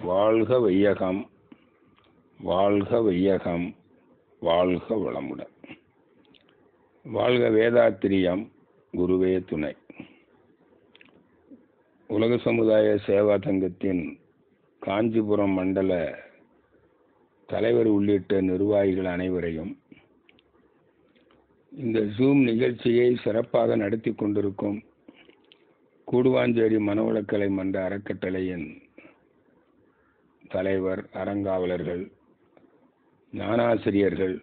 வாழ்க வையகம் வாழ்க வையகம் வாழ்க வளமுடன் வாழ்க வேதாத்திரியம் குருவே துணை உலக சமுதாய சேவா சங்கத்தின் காஞ்சிபுரம் மண்டல தலைவர் உள்ளிட்ட நிர்வாகிகள் அனைவரையும் இந்த ஜூம் நிகழ்ச்சியை சிறப்பாக நடத்தி கொண்டிருக்கும் கூடுவாஞ்சேரி மனவளக்கலை மன்ற அறக்கட்டளையின் தலைவர் அறங்காவலர்கள் ஞானாசிரியர்கள்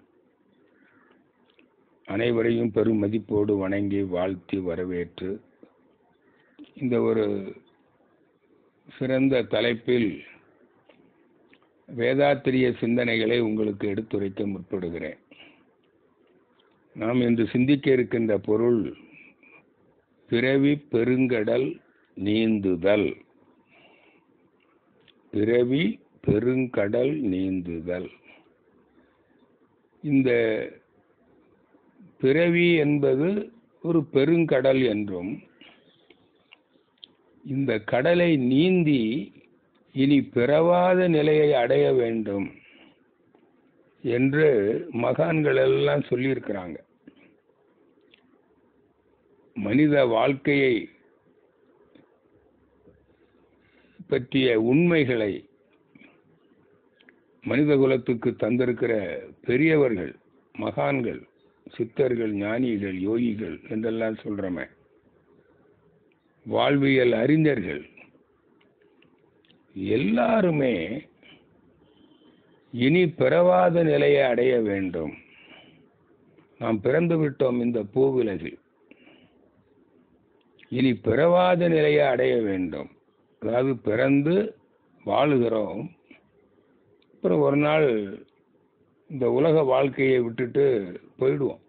அனைவரையும் பெரும் மதிப்போடு வணங்கி வாழ்த்தி வரவேற்று இந்த ஒரு சிறந்த தலைப்பில் வேதாத்திரிய சிந்தனைகளை உங்களுக்கு எடுத்துரைக்க முற்படுகிறேன் நாம் இன்று சிந்திக்க இருக்கின்ற பொருள் பிறவி பெருங்கடல் நீந்துதல் பிறவி பெருங்கடல் நீந்துதல் இந்த பிறவி என்பது ஒரு பெருங்கடல் என்றும் இந்த கடலை நீந்தி இனி பிறவாத நிலையை அடைய வேண்டும் என்று மகான்கள் எல்லாம் சொல்லியிருக்கிறாங்க மனித வாழ்க்கையை பற்றிய உண்மைகளை மனித குலத்துக்கு தந்திருக்கிற பெரியவர்கள் மகான்கள் சித்தர்கள் ஞானிகள் யோகிகள் என்றெல்லாம் சொல்றோமே வாழ்வியல் அறிஞர்கள் எல்லாருமே இனி பிறவாத நிலையை அடைய வேண்டும் நாம் பிறந்து விட்டோம் இந்த பூவிலகில் இனி பிறவாத நிலையை அடைய வேண்டும் அதாவது பிறந்து வாழுகிறோம் அப்புறம் ஒரு நாள் இந்த உலக வாழ்க்கையை விட்டுட்டு போயிடுவோம்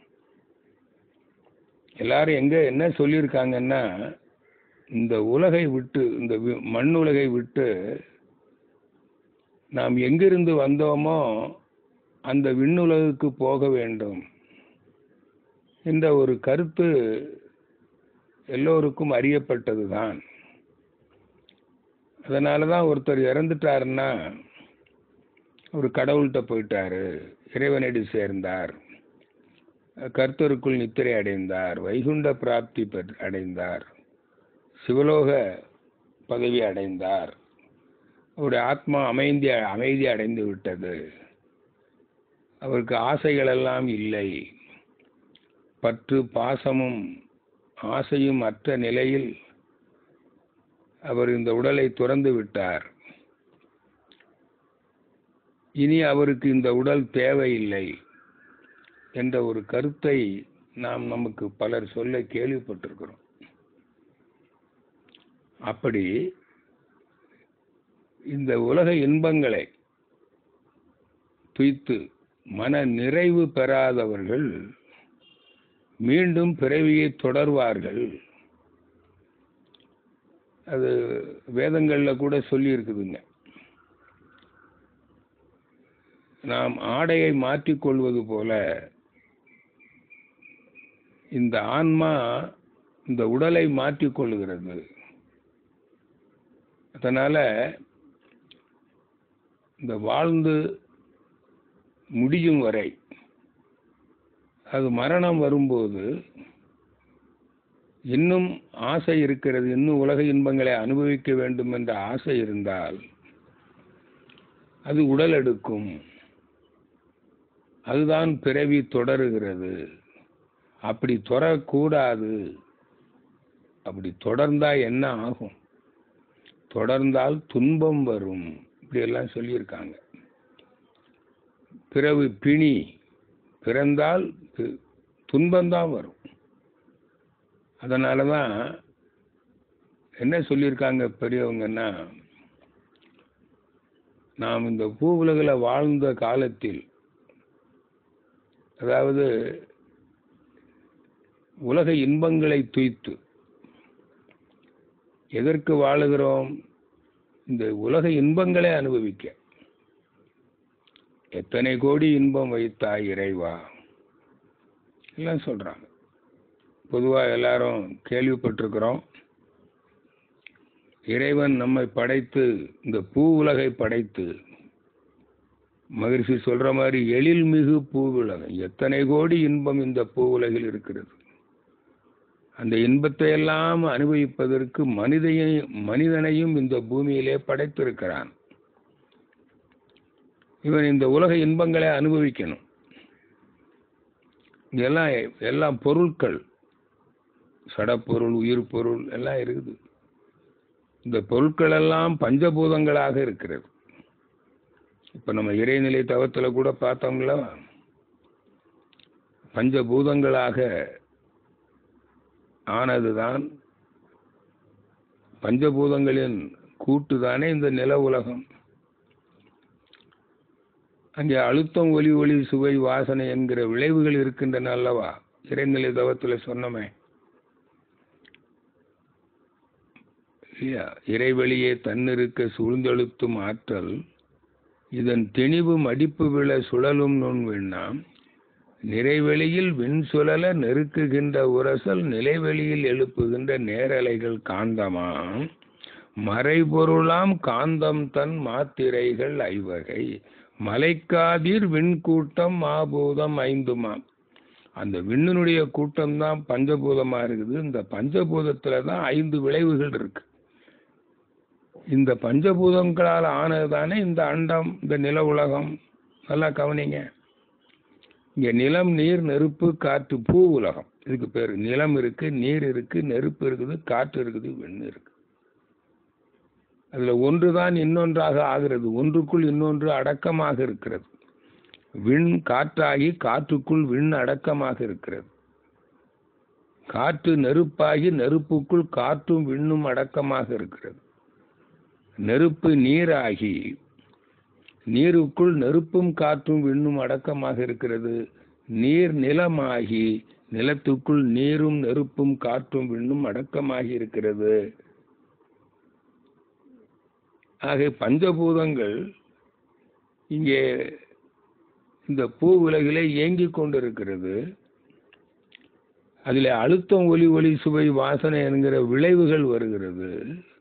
எல்லாரும் எங்க என்ன சொல்லியிருக்காங்கன்னா இந்த உலகை விட்டு இந்த மண் உலகை விட்டு நாம் எங்கிருந்து வந்தோமோ அந்த விண்ணுலகுக்கு போக வேண்டும் என்ற ஒரு கருத்து எல்லோருக்கும் அறியப்பட்டது தான் அதனால தான் ஒருத்தர் இறந்துட்டாருன்னா ஒரு கடவுள்கிட்ட போயிட்டாரு இறைவனடி சேர்ந்தார் கர்த்தருக்குள் நித்திரை அடைந்தார் வைகுண்ட பிராப்தி அடைந்தார் சிவலோக பதவி அடைந்தார் அவருடைய ஆத்மா அமைதி அமைதி அடைந்து விட்டது அவருக்கு ஆசைகள் எல்லாம் இல்லை பற்று பாசமும் ஆசையும் அற்ற நிலையில் அவர் இந்த உடலை துறந்து விட்டார் இனி அவருக்கு இந்த உடல் தேவையில்லை என்ற ஒரு கருத்தை நாம் நமக்கு பலர் சொல்ல கேள்விப்பட்டிருக்கிறோம் அப்படி இந்த உலக இன்பங்களை துய்த்து மன நிறைவு பெறாதவர்கள் மீண்டும் பிறவியை தொடர்வார்கள் அது வேதங்கள்ல கூட சொல்லி இருக்குதுங்க நாம் ஆடையை மாற்றிக்கொள்வது போல இந்த ஆன்மா இந்த உடலை மாற்றிக்கொள்கிறது அதனால இந்த வாழ்ந்து முடியும் வரை அது மரணம் வரும்போது இன்னும் ஆசை இருக்கிறது இன்னும் உலக இன்பங்களை அனுபவிக்க வேண்டும் என்ற ஆசை இருந்தால் அது உடல் எடுக்கும் அதுதான் பிறவி தொடருகிறது அப்படி தொடரக்கூடாது அப்படி தொடர்ந்தா என்ன ஆகும் தொடர்ந்தால் துன்பம் வரும் இப்படி எல்லாம் சொல்லியிருக்காங்க பிறகு பிணி பிறந்தால் துன்பம்தான் வரும் அதனால தான் என்ன சொல்லியிருக்காங்க பெரியவங்கன்னா நாம் இந்த பூ உலகில் வாழ்ந்த காலத்தில் அதாவது உலக இன்பங்களை துய்த்து எதற்கு வாழுகிறோம் இந்த உலக இன்பங்களை அனுபவிக்க எத்தனை கோடி இன்பம் வைத்தாய் இறைவா எல்லாம் சொல்றாங்க பொதுவாக எல்லாரும் கேள்விப்பட்டிருக்கிறோம் இறைவன் நம்மை படைத்து இந்த பூ உலகை படைத்து மகிழ்ச்சி சொல்ற மாதிரி எழில் மிகு பூவுலகம் எத்தனை கோடி இன்பம் இந்த பூ உலகில் இருக்கிறது அந்த இன்பத்தை எல்லாம் அனுபவிப்பதற்கு மனிதையும் மனிதனையும் இந்த பூமியிலே படைத்திருக்கிறான் இவன் இந்த உலக இன்பங்களை அனுபவிக்கணும் இதெல்லாம் எல்லாம் பொருட்கள் சடப்பொருள் உயிர் பொருள் எல்லாம் இருக்குது இந்த பொருட்கள் எல்லாம் பஞ்சபூதங்களாக இருக்கிறது இப்ப நம்ம இறைநிலை தவத்துல கூட பார்த்தோம்ல பஞ்சபூதங்களாக ஆனதுதான் பஞ்சபூதங்களின் கூட்டு தானே இந்த நில உலகம் அங்கே அழுத்தம் ஒலி ஒளி சுவை வாசனை என்கிற விளைவுகள் இருக்கின்றன அல்லவா இறைநிலை தவத்துல சொன்னமே இல்லையா இறைவெளியே தன்னிருக்க சூழ்ந்தெழுத்தும் ஆற்றல் இதன் திணிவு மடிப்பு விழ சுழலும் நுண் விண்ணாம் நிறைவெளியில் விண் சுழல நெருக்குகின்ற உரசல் நிலைவெளியில் எழுப்புகின்ற நேரலைகள் காந்தமாம் மறைபொருளாம் காந்தம் தன் மாத்திரைகள் ஐவகை மலைக்காதீர் விண்கூட்டம் மாபூதம் ஐந்துமாம் அந்த விண்ணினுடைய கூட்டம் தான் பஞ்சபூதமா இருக்குது இந்த பஞ்சபூதத்துல தான் ஐந்து விளைவுகள் இருக்கு இந்த பஞ்சபூதங்களால் ஆனதுதானே இந்த அண்டம் இந்த நில உலகம் நல்லா கவனிங்க இங்க நிலம் நீர் நெருப்பு காற்று பூ உலகம் இதுக்கு பேரு நிலம் இருக்கு நீர் இருக்கு நெருப்பு இருக்குது காற்று இருக்குது விண்ணு இருக்கு அதுல ஒன்றுதான் இன்னொன்றாக ஆகிறது ஒன்றுக்குள் இன்னொன்று அடக்கமாக இருக்கிறது விண் காற்றாகி காற்றுக்குள் விண் அடக்கமாக இருக்கிறது காற்று நெருப்பாகி நெருப்புக்குள் காற்றும் விண்ணும் அடக்கமாக இருக்கிறது நெருப்பு நீராகி நீருக்குள் நெருப்பும் காற்றும் விண்ணும் அடக்கமாக இருக்கிறது நீர் நிலமாகி நிலத்துக்குள் நீரும் நெருப்பும் காற்றும் விண்ணும் அடக்கமாகி இருக்கிறது ஆக பஞ்சபூதங்கள் இங்கே இந்த பூ உலகிலே இயங்கிக் கொண்டிருக்கிறது அதில் அழுத்தம் ஒலி ஒலி சுவை வாசனை என்கிற விளைவுகள் வருகிறது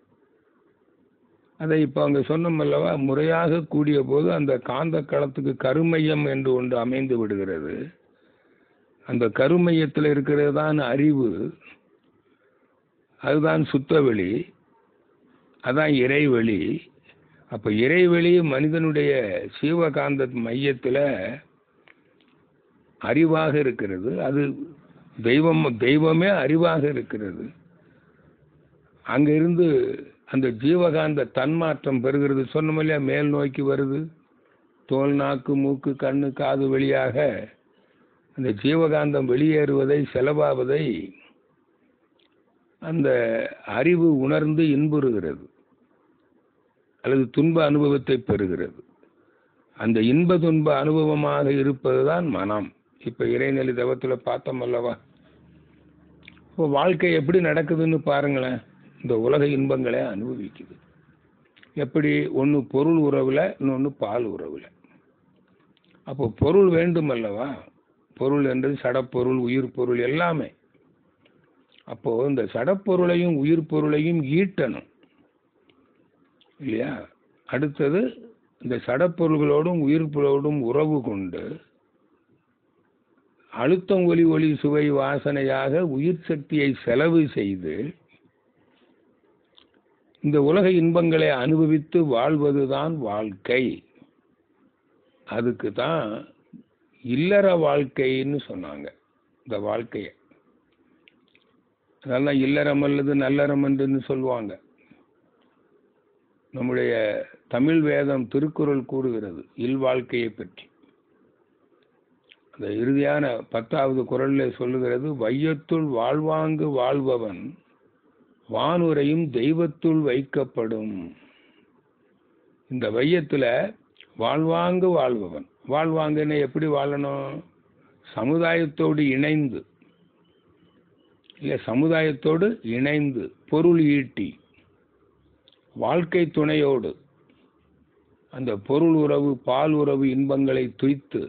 அதை இப்போ அங்கே சொன்னோம் அல்லவா முறையாக கூடிய போது அந்த காந்த களத்துக்கு கருமையம் என்று ஒன்று அமைந்து விடுகிறது அந்த கருமையத்தில் இருக்கிறது தான் அறிவு அதுதான் சுத்தவெளி அதான் இறைவெளி அப்போ இறைவெளி மனிதனுடைய சீவகாந்த மையத்தில் அறிவாக இருக்கிறது அது தெய்வம் தெய்வமே அறிவாக இருக்கிறது அங்கிருந்து அந்த ஜீவகாந்த தன்மாற்றம் பெறுகிறது சொன்னோம் இல்லையா மேல் நோக்கி வருது தோல் நாக்கு மூக்கு கண்ணு காது வழியாக அந்த ஜீவகாந்தம் வெளியேறுவதை செலவாவதை அந்த அறிவு உணர்ந்து இன்புறுகிறது அல்லது துன்ப அனுபவத்தை பெறுகிறது அந்த இன்ப துன்ப அனுபவமாக இருப்பதுதான் மனம் இப்ப இறைநிலை தவத்துல பார்த்தோம் அல்லவா இப்போ வாழ்க்கை எப்படி நடக்குதுன்னு பாருங்களேன் இந்த உலக இன்பங்களை அனுபவிக்குது எப்படி ஒன்று பொருள் உறவில் இன்னொன்று பால் உறவில் அப்போ பொருள் வேண்டும் அல்லவா பொருள் என்றது சடப்பொருள் உயிர் பொருள் எல்லாமே அப்போ இந்த சடப்பொருளையும் உயிர் பொருளையும் ஈட்டணும் இல்லையா அடுத்தது இந்த சடப்பொருள்களோடும் உயிர் பொருளோடும் உறவு கொண்டு அழுத்தம் ஒலி ஒளி சுவை வாசனையாக உயிர் சக்தியை செலவு செய்து இந்த உலக இன்பங்களை அனுபவித்து வாழ்வதுதான் வாழ்க்கை அதுக்கு தான் இல்லற வாழ்க்கைன்னு சொன்னாங்க இந்த வாழ்க்கையை அதெல்லாம் இல்லறம் அல்லது நல்லறம் என்றுன்னு சொல்லுவாங்க நம்முடைய தமிழ் வேதம் திருக்குறள் கூறுகிறது இல்வாழ்க்கையை பற்றி அந்த இறுதியான பத்தாவது குரலில் சொல்லுகிறது வையத்துள் வாழ்வாங்கு வாழ்பவன் வானுரையும் தெய்வத்துள் வைக்கப்படும் இந்த வையத்துல வாழ்வாங்கு வாழ்பவன் வாழ்வாங்குன்னு எப்படி வாழணும் சமுதாயத்தோடு இணைந்து இல்லை சமுதாயத்தோடு இணைந்து பொருள் ஈட்டி வாழ்க்கை துணையோடு அந்த பொருள் உறவு பால் உறவு இன்பங்களை துய்த்து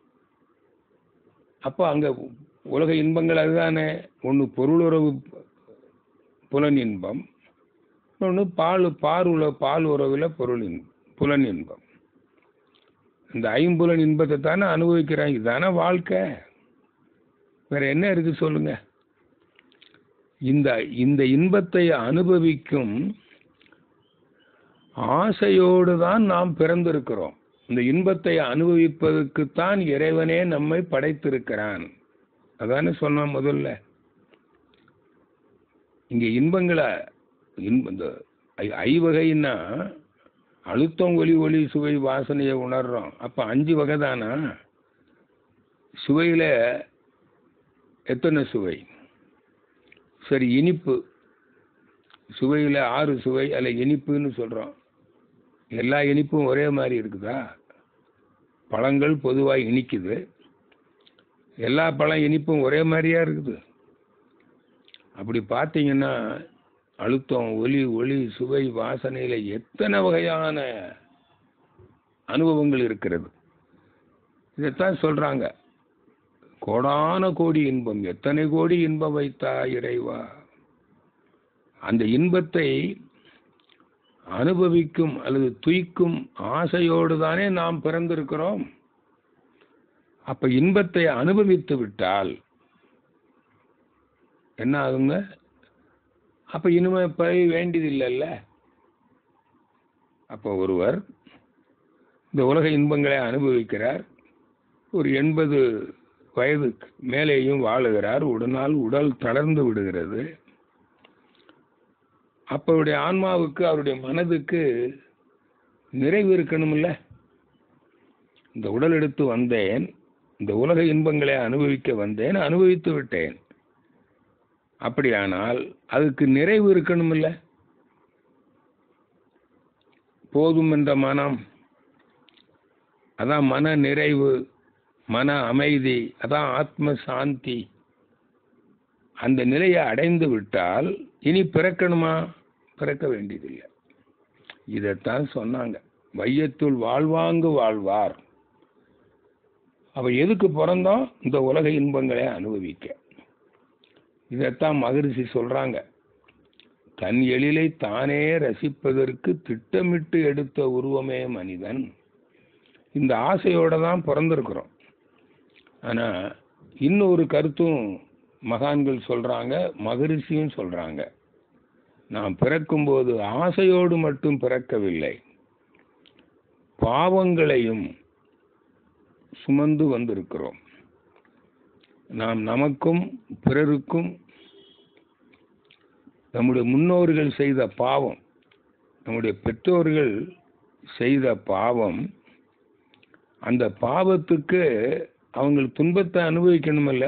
அப்போ அங்க உலக இன்பங்கள் அதுதானே ஒன்று பொருள் உறவு புலன் இன்பம் ஒன்று பால் பால் உல பால் உறவில் பொருள் இன்பம் புலன் இன்பம் இந்த ஐம்புலன் இன்பத்தை தானே அனுபவிக்கிறாங்க இதுதானே வாழ்க்கை வேற என்ன இருக்கு சொல்லுங்க இந்த இந்த இன்பத்தை அனுபவிக்கும் ஆசையோடு தான் நாம் பிறந்திருக்கிறோம் இந்த இன்பத்தை அனுபவிப்பதற்குத்தான் இறைவனே நம்மை படைத்திருக்கிறான் அதானே சொன்னான் முதல்ல இங்க இன்பங்களை இன்ப இந்த ஐ- ஐவகைன்னா அழுத்தம் ஒலி ஒளி சுவை வாசனையை உணர்றோம் அப்ப அஞ்சு வகை தானா சுவையில எத்தனை சுவை சரி இனிப்பு சுவையில் ஆறு சுவை அதில் இனிப்புன்னு சொல்கிறோம் எல்லா இனிப்பும் ஒரே மாதிரி இருக்குதா பழங்கள் பொதுவாக இனிக்குது எல்லா பழம் இனிப்பும் ஒரே மாதிரியா இருக்குது அப்படி பார்த்தீங்கன்னா அழுத்தம் ஒலி ஒளி சுவை வாசனையில் எத்தனை வகையான அனுபவங்கள் இருக்கிறது இதைத்தான் சொல்கிறாங்க கோடான கோடி இன்பம் எத்தனை கோடி இன்பம் வைத்தா இறைவா அந்த இன்பத்தை அனுபவிக்கும் அல்லது துய்க்கும் ஆசையோடு தானே நாம் பிறந்திருக்கிறோம் அப்ப இன்பத்தை அனுபவித்து விட்டால் என்ன ஆகுங்க அப்ப இனிமே பிறவி வேண்டியதில்லைல்ல அப்போ ஒருவர் இந்த உலக இன்பங்களை அனுபவிக்கிறார் ஒரு எண்பது வயதுக்கு மேலேயும் வாழுகிறார் உடனால் உடல் தளர்ந்து விடுகிறது அப்ப அவருடைய ஆன்மாவுக்கு அவருடைய மனதுக்கு நிறைவு இருக்கணும்ல இந்த உடல் எடுத்து வந்தேன் இந்த உலக இன்பங்களை அனுபவிக்க வந்தேன் அனுபவித்து விட்டேன் அப்படியானால் அதுக்கு நிறைவு இருக்கணும்ல போதும் என்ற மனம் அதான் மன நிறைவு மன அமைதி அதான் ஆத்ம சாந்தி அந்த நிலையை அடைந்து விட்டால் இனி பிறக்கணுமா பிறக்க வேண்டியதில்லை இதைத்தான் சொன்னாங்க வையத்துள் வாழ்வாங்கு வாழ்வார் அவ எதுக்கு பிறந்தோம் இந்த உலக இன்பங்களை அனுபவிக்க இதைத்தான் மகரிஷி சொல்றாங்க தன் எழிலை தானே ரசிப்பதற்கு திட்டமிட்டு எடுத்த உருவமே மனிதன் இந்த ஆசையோட தான் பிறந்திருக்கிறோம் ஆனா இன்னொரு கருத்தும் மகான்கள் சொல்றாங்க மகரிஷியும் சொல்றாங்க நாம் பிறக்கும்போது ஆசையோடு மட்டும் பிறக்கவில்லை பாவங்களையும் சுமந்து வந்திருக்கிறோம் நாம் நமக்கும் பிறருக்கும் நம்முடைய முன்னோர்கள் செய்த பாவம் நம்முடைய பெற்றோர்கள் செய்த பாவம் அந்த பாவத்துக்கு அவங்க துன்பத்தை அனுபவிக்கணுமில்ல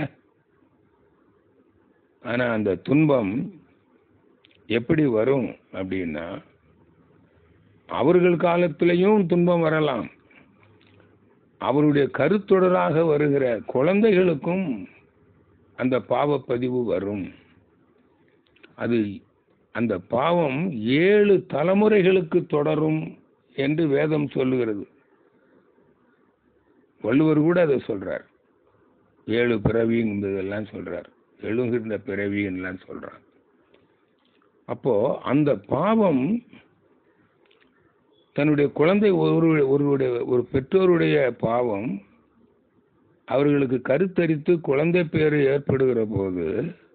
ஆனா அந்த துன்பம் எப்படி வரும் அப்படின்னா அவர்கள் காலத்திலையும் துன்பம் வரலாம் அவருடைய கருத்தொடராக வருகிற குழந்தைகளுக்கும் அந்த பாவப்பதிவு வரும் அது அந்த பாவம் ஏழு தலைமுறைகளுக்கு தொடரும் என்று வேதம் சொல்லுகிறது வள்ளுவர் கூட அதை சொல்றார் ஏழு பிறவிங்கிறதெல்லாம் சொல்றார் எழுகின்ற பிறவின்லாம் சொல்றார் அப்போ அந்த பாவம் தன்னுடைய குழந்தை ஒரு ஒருவருடைய ஒரு பெற்றோருடைய பாவம் அவர்களுக்கு கருத்தரித்து குழந்தை பேரு ஏற்படுகிற போது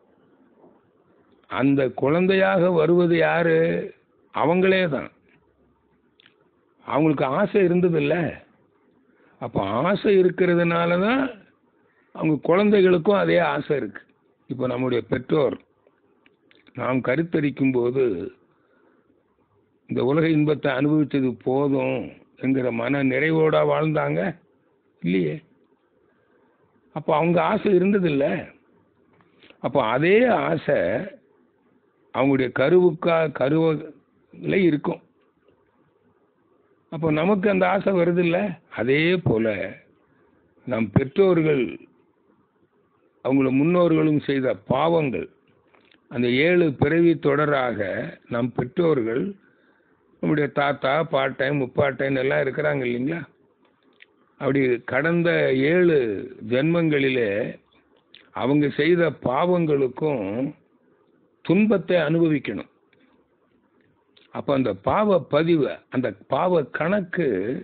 அந்த குழந்தையாக வருவது யாரு அவங்களே தான் அவங்களுக்கு ஆசை இருந்ததில்ல அப்போ ஆசை இருக்கிறதுனால தான் அவங்க குழந்தைகளுக்கும் அதே ஆசை இருக்கு இப்போ நம்முடைய பெற்றோர் நாம் கருத்தரிக்கும் போது இந்த உலக இன்பத்தை அனுபவித்தது போதும் என்கிற மன நிறைவோட வாழ்ந்தாங்க இல்லையே அப்போ அவங்க ஆசை இருந்ததில்ல அப்போ அதே ஆசை அவங்களுடைய கருவுக்கா கருவில இருக்கும் அப்போ நமக்கு அந்த ஆசை வருதில்ல அதே போல நம் பெற்றோர்கள் அவங்கள முன்னோர்களும் செய்த பாவங்கள் அந்த ஏழு பிறவி தொடராக நம் பெற்றோர்கள் நம்முடைய தாத்தா பாட்டன் முப்பாட்டன் எல்லாம் இருக்கிறாங்க இல்லைங்களா அப்படி கடந்த ஏழு ஜென்மங்களிலே அவங்க செய்த பாவங்களுக்கும் துன்பத்தை அனுபவிக்கணும் அப்போ அந்த பாவ பதிவு அந்த பாவ கணக்கு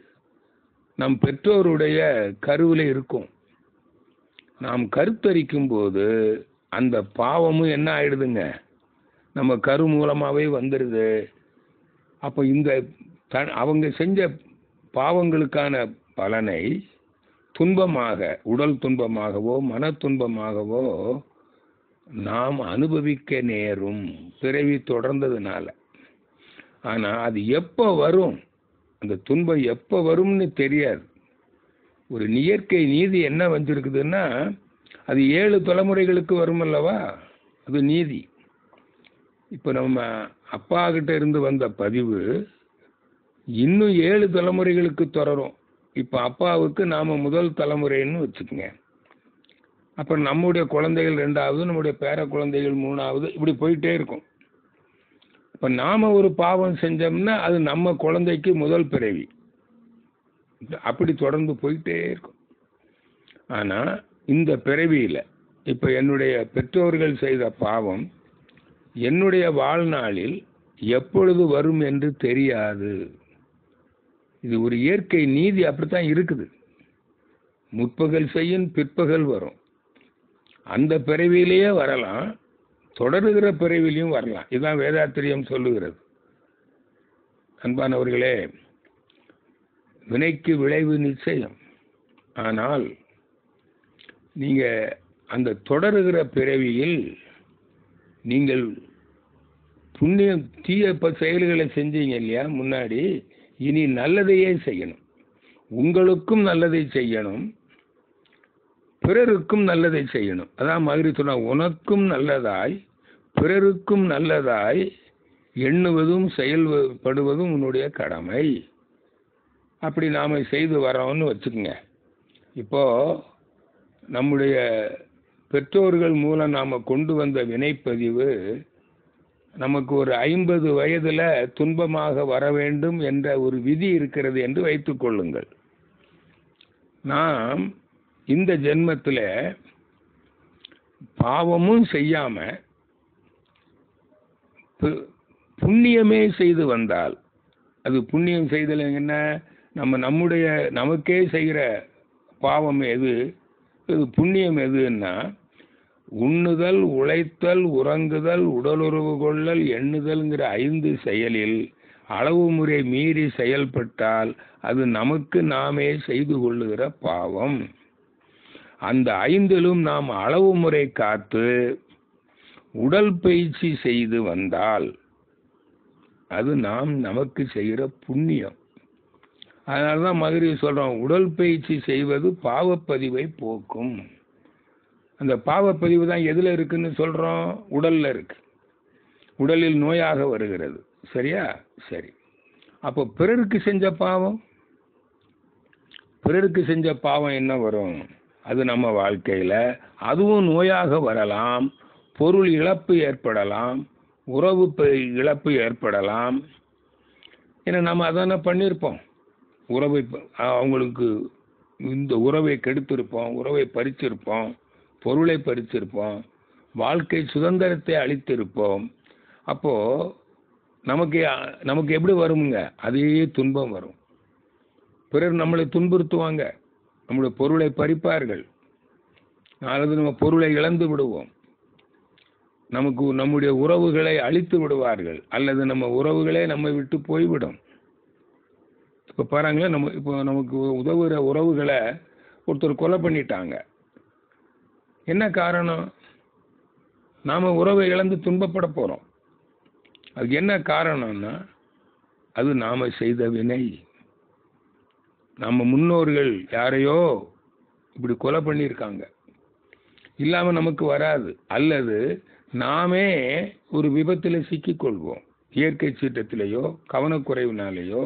நம் பெற்றோருடைய கருவில் இருக்கும் நாம் கருத்தரிக்கும் போது அந்த பாவமும் என்ன ஆயிடுதுங்க நம்ம கரு மூலமாகவே வந்துடுது அப்போ இந்த த அவங்க செஞ்ச பாவங்களுக்கான பலனை துன்பமாக உடல் துன்பமாகவோ மன துன்பமாகவோ நாம் அனுபவிக்க நேரும் பிறவி தொடர்ந்ததுனால ஆனால் அது எப்போ வரும் அந்த துன்பம் எப்போ வரும்னு தெரியாது ஒரு இயற்கை நீதி என்ன வச்சிருக்குதுன்னா அது ஏழு தலைமுறைகளுக்கு வரும் அல்லவா அது நீதி இப்போ நம்ம அப்பா கிட்ட இருந்து வந்த பதிவு இன்னும் ஏழு தலைமுறைகளுக்கு தொடரும் இப்போ அப்பாவுக்கு நாம் முதல் தலைமுறைன்னு வச்சுக்கோங்க அப்புறம் நம்முடைய குழந்தைகள் ரெண்டாவது நம்முடைய பேர குழந்தைகள் மூணாவது இப்படி போயிட்டே இருக்கும் இப்போ நாம் ஒரு பாவம் செஞ்சோம்னா அது நம்ம குழந்தைக்கு முதல் பிறவி அப்படி தொடர்ந்து போயிட்டே இருக்கும் ஆனால் இந்த பிறவியில் இப்போ என்னுடைய பெற்றோர்கள் செய்த பாவம் என்னுடைய வாழ்நாளில் எப்பொழுது வரும் என்று தெரியாது இது ஒரு இயற்கை நீதி அப்படித்தான் இருக்குது முற்பகல் செய்யும் பிற்பகல் வரும் அந்த பிறவியிலேயே வரலாம் தொடருகிற பிறவிலையும் வரலாம் இதுதான் வேதாத்திரியம் சொல்லுகிறது அன்பானவர்களே வினைக்கு விளைவு நிச்சயம் ஆனால் நீங்கள் அந்த தொடருகிற பிறவியில் நீங்கள் புண்ணியம் தீய ப செயல்களை செஞ்சீங்க இல்லையா முன்னாடி இனி நல்லதையே செய்யணும் உங்களுக்கும் நல்லதை செய்யணும் பிறருக்கும் நல்லதை செய்யணும் அதான் மகிரி சொன்னா உனக்கும் நல்லதாய் பிறருக்கும் நல்லதாய் எண்ணுவதும் செயல்படுவதும் உன்னுடைய கடமை அப்படி நாம் செய்து வரோம்னு வச்சுக்கோங்க இப்போ நம்முடைய பெற்றோர்கள் மூலம் நாம் கொண்டு வந்த வினைப்பதிவு நமக்கு ஒரு ஐம்பது வயதில் துன்பமாக வர வேண்டும் என்ற ஒரு விதி இருக்கிறது என்று வைத்துக் கொள்ளுங்கள் நாம் இந்த ஜென்மத்தில் பாவமும் செய்யாம புண்ணியமே செய்து வந்தால் அது புண்ணியம் செய்தல் என்ன நம்ம நம்முடைய நமக்கே செய்கிற பாவம் எது இது புண்ணியம் எதுன்னா உண்ணுதல் உழைத்தல் உறங்குதல் உடலுறவு கொள்ளல் எண்ணுதல்ங்கிற ஐந்து செயலில் அளவு முறை மீறி செயல்பட்டால் அது நமக்கு நாமே செய்து கொள்ளுகிற பாவம் அந்த ஐந்திலும் நாம் அளவு முறை காத்து உடல் பயிற்சி செய்து வந்தால் அது நாம் நமக்கு செய்கிற புண்ணியம் அதனால தான் மதுரை சொல்கிறோம் உடல் பயிற்சி செய்வது பாவப்பதிவை போக்கும் அந்த பாவப்பதிவு தான் எதில் இருக்குன்னு சொல்கிறோம் உடலில் இருக்கு உடலில் நோயாக வருகிறது சரியா சரி அப்போ பிறருக்கு செஞ்ச பாவம் பிறருக்கு செஞ்ச பாவம் என்ன வரும் அது நம்ம வாழ்க்கையில் அதுவும் நோயாக வரலாம் பொருள் இழப்பு ஏற்படலாம் உறவு இழப்பு ஏற்படலாம் ஏன்னா நம்ம அதானே பண்ணியிருப்போம் உறவை அவங்களுக்கு இந்த உறவை கெடுத்திருப்போம் உறவை பறிச்சிருப்போம் பொருளை பறிச்சிருப்போம் வாழ்க்கை சுதந்திரத்தை அளித்திருப்போம் அப்போது நமக்கு நமக்கு எப்படி வருமுங்க அதே துன்பம் வரும் பிறர் நம்மளை துன்புறுத்துவாங்க நம்முடைய பொருளை பறிப்பார்கள் அல்லது நம்ம பொருளை இழந்து விடுவோம் நமக்கு நம்முடைய உறவுகளை அழித்து விடுவார்கள் அல்லது நம்ம உறவுகளே நம்மை விட்டு போய்விடும் இப்போ பாருங்களேன் நம்ம இப்போ நமக்கு உதவுகிற உறவுகளை ஒருத்தர் கொலை பண்ணிட்டாங்க என்ன காரணம் நாம் உறவை இழந்து துன்பப்பட போகிறோம் அதுக்கு என்ன காரணம்னா அது நாம் செய்த வினை நம்ம முன்னோர்கள் யாரையோ இப்படி கொலை பண்ணியிருக்காங்க இல்லாமல் நமக்கு வராது அல்லது நாமே ஒரு விபத்தில் சிக்கிக்கொள்வோம் இயற்கை சீற்றத்திலேயோ கவனக்குறைவினாலேயோ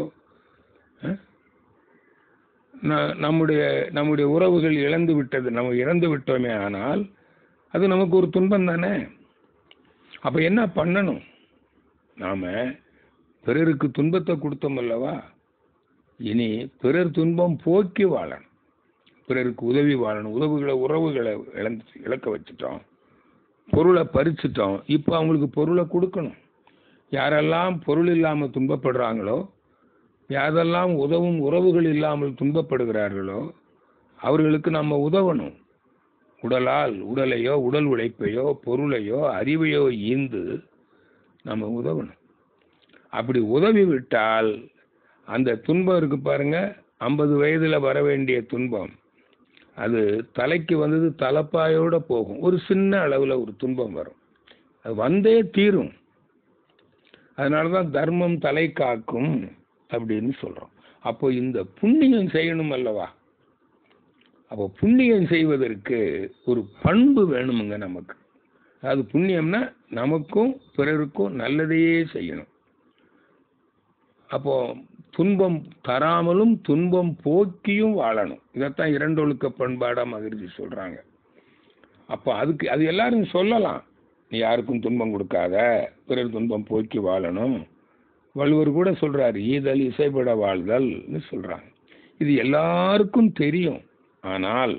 நம்முடைய நம்முடைய உறவுகள் இழந்து விட்டது நம்ம இறந்து விட்டோமே ஆனால் அது நமக்கு ஒரு துன்பம் தானே அப்போ என்ன பண்ணணும் நாம் பிறருக்கு துன்பத்தை கொடுத்தோம் அல்லவா இனி பிறர் துன்பம் போக்கி வாழணும் பிறருக்கு உதவி வாழணும் உதவுகளை உறவுகளை இழந்து இழக்க வச்சுட்டோம் பொருளை பறிச்சிட்டோம் இப்போ அவங்களுக்கு பொருளை கொடுக்கணும் யாரெல்லாம் பொருள் இல்லாமல் துன்பப்படுறாங்களோ யாரெல்லாம் உதவும் உறவுகள் இல்லாமல் துன்பப்படுகிறார்களோ அவர்களுக்கு நம்ம உதவணும் உடலால் உடலையோ உடல் உழைப்பையோ பொருளையோ அறிவையோ ஈந்து நம்ம உதவணும் அப்படி உதவி விட்டால் அந்த துன்பம் இருக்கு பாருங்க ஐம்பது வயதில் வர வேண்டிய துன்பம் அது தலைக்கு வந்தது தலைப்பாயோட போகும் ஒரு சின்ன அளவில் ஒரு துன்பம் வரும் அது வந்தே தீரும் அதனால தான் தர்மம் தலை காக்கும் அப்படின்னு சொல்கிறோம் அப்போ இந்த புண்ணியம் செய்யணும் அல்லவா அப்போ புண்ணியம் செய்வதற்கு ஒரு பண்பு வேணுமுங்க நமக்கு அது புண்ணியம்னா நமக்கும் பிறருக்கும் நல்லதையே செய்யணும் அப்போ துன்பம் தராமலும் துன்பம் போக்கியும் வாழணும் இதைத்தான் இரண்டொழுக்க பண்பாடா மகிழ்ச்சி சொல்றாங்க அப்போ அதுக்கு அது எல்லாரும் சொல்லலாம் நீ யாருக்கும் துன்பம் கொடுக்காத பிறர் துன்பம் போக்கி வாழணும் வள்ளுவர் கூட சொல்றாரு ஈதல் இசைப்பட வாழ்தல்னு சொல்றாங்க இது எல்லாருக்கும் தெரியும் ஆனால்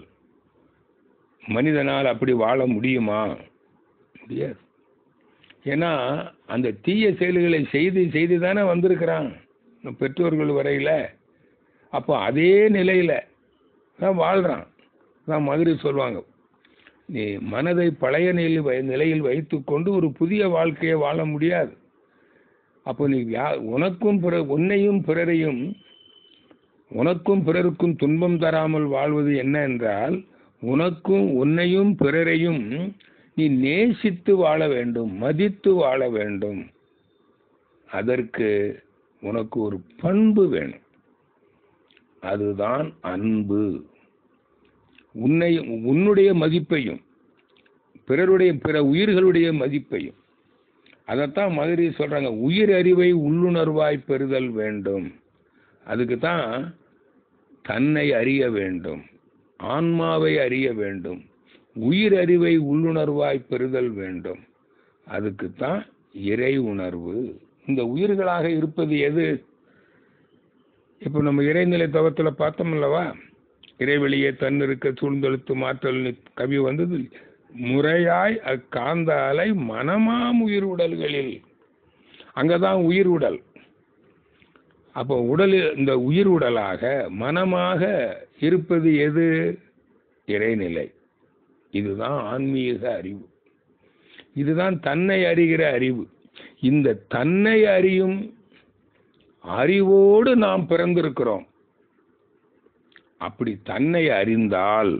மனிதனால் அப்படி வாழ முடியுமா முடியாது ஏன்னா அந்த தீய செயல்களை செய்து செய்து தானே வந்திருக்கிறான் நம்ம பெற்றோர்கள் வரையில் அப்போ அதே நிலையில் தான் வாழ்கிறான் தான் மதுரை சொல்லுவாங்க நீ மனதை பழைய நிலையில் வை நிலையில் வைத்துக்கொண்டு ஒரு புதிய வாழ்க்கையை வாழ முடியாது அப்போ நீ யா உனக்கும் பிற உன்னையும் பிறரையும் உனக்கும் பிறருக்கும் துன்பம் தராமல் வாழ்வது என்ன என்றால் உனக்கும் உன்னையும் பிறரையும் நீ நேசித்து வாழ வேண்டும் மதித்து வாழ வேண்டும் அதற்கு உனக்கு ஒரு பண்பு வேணும் அதுதான் அன்பு உன்னை உன்னுடைய மதிப்பையும் பிறருடைய பிற உயிர்களுடைய மதிப்பையும் அதைத்தான் மதுரை சொல்றாங்க உயிர் அறிவை உள்ளுணர்வாய் பெறுதல் வேண்டும் அதுக்கு தான் தன்னை அறிய வேண்டும் ஆன்மாவை அறிய வேண்டும் உயிர் அறிவை உள்ளுணர்வாய் பெறுதல் வேண்டும் அதுக்கு தான் இறை உணர்வு இந்த உயிர்களாக இருப்பது எது இப்போ நம்ம இறைநிலை தவத்தில் பார்த்தோம் அல்லவா இறைவெளியே தன்னிருக்க சூழ்ந்தெழுத்து மாற்றல் கவி வந்தது முறையாய் அக்காந்த அலை மனமாம் உயிர் உடல்களில் அங்கதான் உயிர் உடல் அப்போ உடலில் இந்த உயிர் உடலாக மனமாக இருப்பது எது இறைநிலை இதுதான் ஆன்மீக அறிவு இதுதான் தன்னை அறிகிற அறிவு இந்த தன்னை அறியும் அறிவோடு நாம் பிறந்திருக்கிறோம் அப்படி தன்னை அறிந்தால்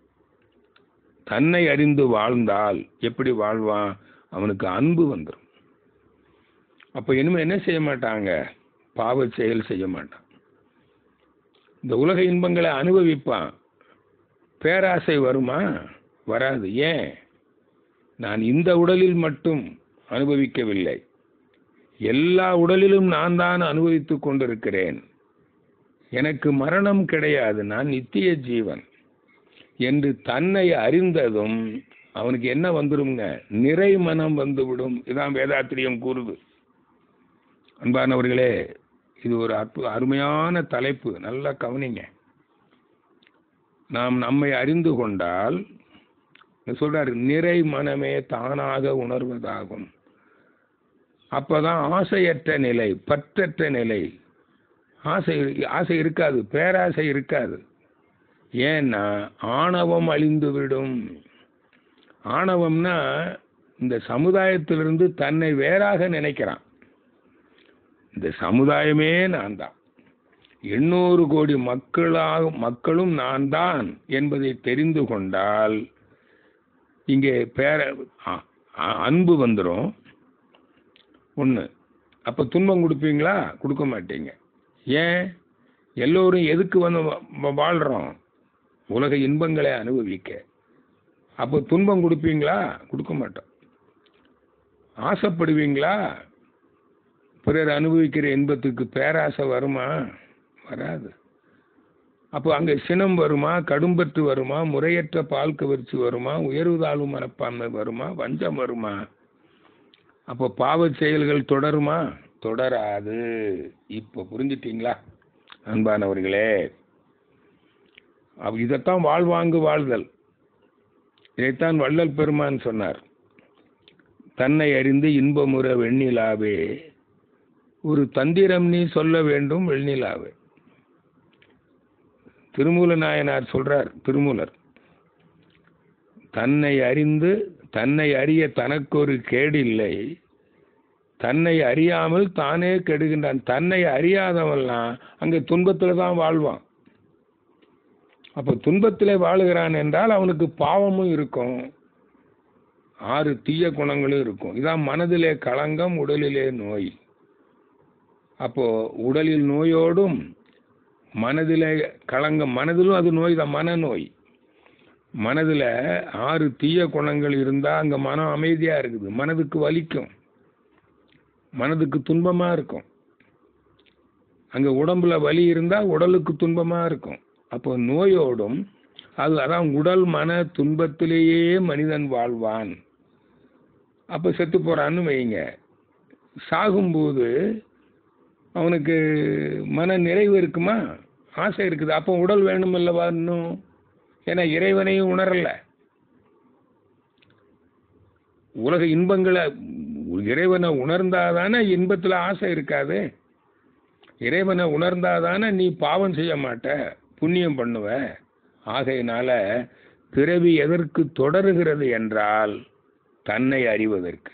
தன்னை அறிந்து வாழ்ந்தால் எப்படி வாழ்வான் அவனுக்கு அன்பு வந்துடும் அப்ப இனிமே என்ன செய்ய மாட்டாங்க பாவ செயல் செய்ய மாட்டான் இந்த உலக இன்பங்களை அனுபவிப்பான் பேராசை வருமா வராது ஏன் நான் இந்த உடலில் மட்டும் அனுபவிக்கவில்லை எல்லா உடலிலும் நான் தான் அனுபவித்துக் கொண்டிருக்கிறேன் எனக்கு மரணம் கிடையாது நான் நித்திய ஜீவன் என்று தன்னை அறிந்ததும் அவனுக்கு என்ன வந்துடுங்க நிறை மனம் வந்துவிடும் இதான் வேதாத்திரியம் கூறுது அன்பானவர்களே இது ஒரு அற்பு அருமையான தலைப்பு நல்லா கவனிங்க நாம் நம்மை அறிந்து கொண்டால் சொல்றாரு நிறை மனமே தானாக உணர்வதாகும் அப்பதான் ஆசையற்ற நிலை பற்றற்ற நிலை ஆசை ஆசை இருக்காது பேராசை இருக்காது ஏன்னா ஆணவம் அழிந்துவிடும் ஆணவம்னா இந்த சமுதாயத்திலிருந்து தன்னை வேறாக நினைக்கிறான் இந்த சமுதாயமே நான் தான் எண்ணூறு கோடி மக்களாக மக்களும் நான் தான் என்பதை தெரிந்து கொண்டால் இங்கே பேர அ- அ- அன்பு வந்துடும் ஒன்று அப்போ துன்பம் கொடுப்பீங்களா கொடுக்க மாட்டீங்க ஏன் எல்லோரும் எதுக்கு வந்து வா- வாழ்றோம் உலக இன்பங்களை அனுபவிக்க அப்போ துன்பம் கொடுப்பீங்களா கொடுக்க மாட்டோம் ஆசைப்படுவீங்களா பிறர் அனுபவிக்கிற இன்பத்துக்கு பேராசை வருமா வராது அப்போ அங்கே சினம் வருமா கடும்பற்று வருமா முறையற்ற பால் கவர்ச்சி வருமா உயர்வு தாழ்வு மனப்பான்மை வருமா வஞ்சம் வருமா அப்போ பாவச் செயல்கள் தொடருமா தொடராது இப்போ புரிஞ்சிட்டீங்களா அன்பானவர்களே அப்ப இதைத்தான் வாழ்வாங்கு வாழ்தல் இதைத்தான் வள்ளல் பெருமான் சொன்னார் தன்னை அறிந்து இன்பமுற வெண்ணிலாவே ஒரு தந்திரம் நீ சொல்ல வேண்டும் வெண்ணிலாவே திருமூல நாயனார் சொல்றார் திருமூலர் தன்னை அறிந்து தன்னை அறிய தனக்கொரு கேடு இல்லை தன்னை அறியாமல் தானே கெடுகின்றான் தன்னை அறியாதவன்லாம் அங்கே துன்பத்தில் தான் வாழ்வான் அப்போ துன்பத்திலே வாழுகிறான் என்றால் அவனுக்கு பாவமும் இருக்கும் ஆறு தீய குணங்களும் இருக்கும் இதான் மனதிலே களங்கம் உடலிலே நோய் அப்போ உடலில் நோயோடும் மனதிலே களங்கம் மனதிலும் அது நோய் தான் மனநோய் மனதில் ஆறு தீய குணங்கள் இருந்தால் அங்கே மனம் அமைதியாக இருக்குது மனதுக்கு வலிக்கும் மனதுக்கு துன்பமாக இருக்கும் அங்கே உடம்புல வலி இருந்தால் உடலுக்கு துன்பமாக இருக்கும் அப்போ நோயோடும் அது அதான் உடல் மன துன்பத்திலேயே மனிதன் வாழ்வான் அப்போ செத்து போகிறான்னு வைங்க சாகும்போது அவனுக்கு மன நிறைவு இருக்குமா ஆசை இருக்குது அப்போ உடல் வேணும் அல்லவா இன்னும் ஏன்னா இறைவனையும் உணரல உலக இன்பங்களை இறைவனை உணர்ந்தாதானே இன்பத்தில் ஆசை இருக்காது இறைவனை உணர்ந்தாதானே நீ பாவம் செய்ய மாட்ட புண்ணியம் பண்ணுவ ஆகையினால பிறவி எதற்கு தொடருகிறது என்றால் தன்னை அறிவதற்கு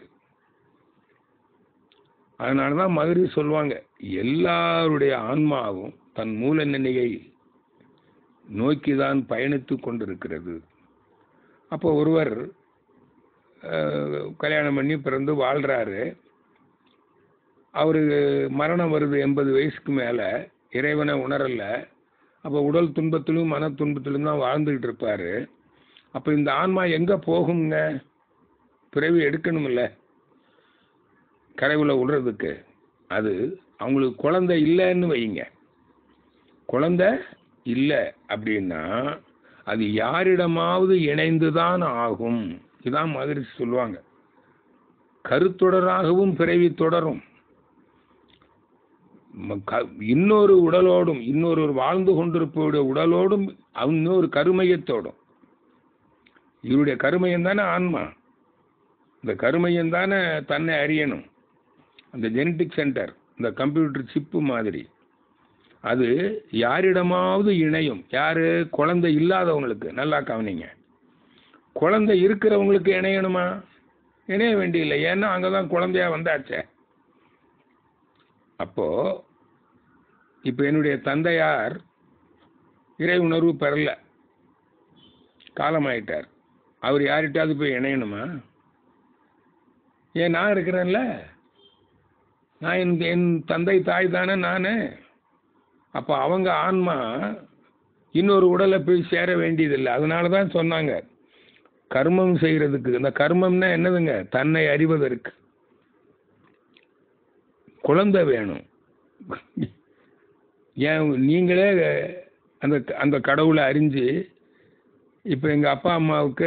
அதனால தான் மதுரை சொல்லுவாங்க எல்லாருடைய ஆன்மாவும் தன் மூல நிலையை நோக்கி தான் பயணித்து கொண்டிருக்கிறது அப்போ ஒருவர் கல்யாணம் பண்ணி பிறந்து வாழ்கிறாரு அவருக்கு மரணம் வருது எண்பது வயசுக்கு மேலே இறைவனை உணரலை அப்போ உடல் துன்பத்திலும் மன துன்பத்திலும் தான் வாழ்ந்துக்கிட்டு இருப்பார் அப்போ இந்த ஆன்மா எங்கே போகுங்க பிறவி எடுக்கணுமில்ல கரைவில் விடுறதுக்கு அது அவங்களுக்கு குழந்தை இல்லைன்னு வைங்க குழந்தை இல்லை அப்படின்னா அது யாரிடமாவது இணைந்து தான் ஆகும் இதான் மாதிரி சொல்லுவாங்க கருத்தொடராகவும் பிறவி தொடரும் இன்னொரு உடலோடும் இன்னொரு வாழ்ந்து கொண்டிருப்பவருடைய உடலோடும் இன்னொரு கருமையத்தோடும் இவருடைய கருமையம் தானே ஆன்மா இந்த கருமையம் தானே தன்னை அறியணும் அந்த ஜெனட்டிக் சென்டர் இந்த கம்ப்யூட்டர் சிப்பு மாதிரி அது யாரிடமாவது இணையும் யார் குழந்தை இல்லாதவங்களுக்கு நல்லா கவனிங்க குழந்தை இருக்கிறவங்களுக்கு இணையணுமா இணைய வேண்டியதில்லை ஏன்னா அங்கே தான் குழந்தையா வந்தாச்சே அப்போ இப்போ என்னுடைய தந்தையார் இறை உணர்வு பெறல காலமாயிட்டார் அவர் யார்கிட்டயாவது போய் இணையணுமா ஏன் நான் இருக்கிறேன்ல நான் என் என் தந்தை தாய் தானே நான் அப்போ அவங்க ஆன்மா இன்னொரு உடலை போய் சேர வேண்டியதில்லை அதனால தான் சொன்னாங்க கர்மம் செய்கிறதுக்கு இந்த கர்மம்னா என்னதுங்க தன்னை அறிவதற்கு குழந்தை வேணும் ஏன் நீங்களே அந்த அந்த கடவுளை அறிஞ்சு இப்போ எங்கள் அப்பா அம்மாவுக்கு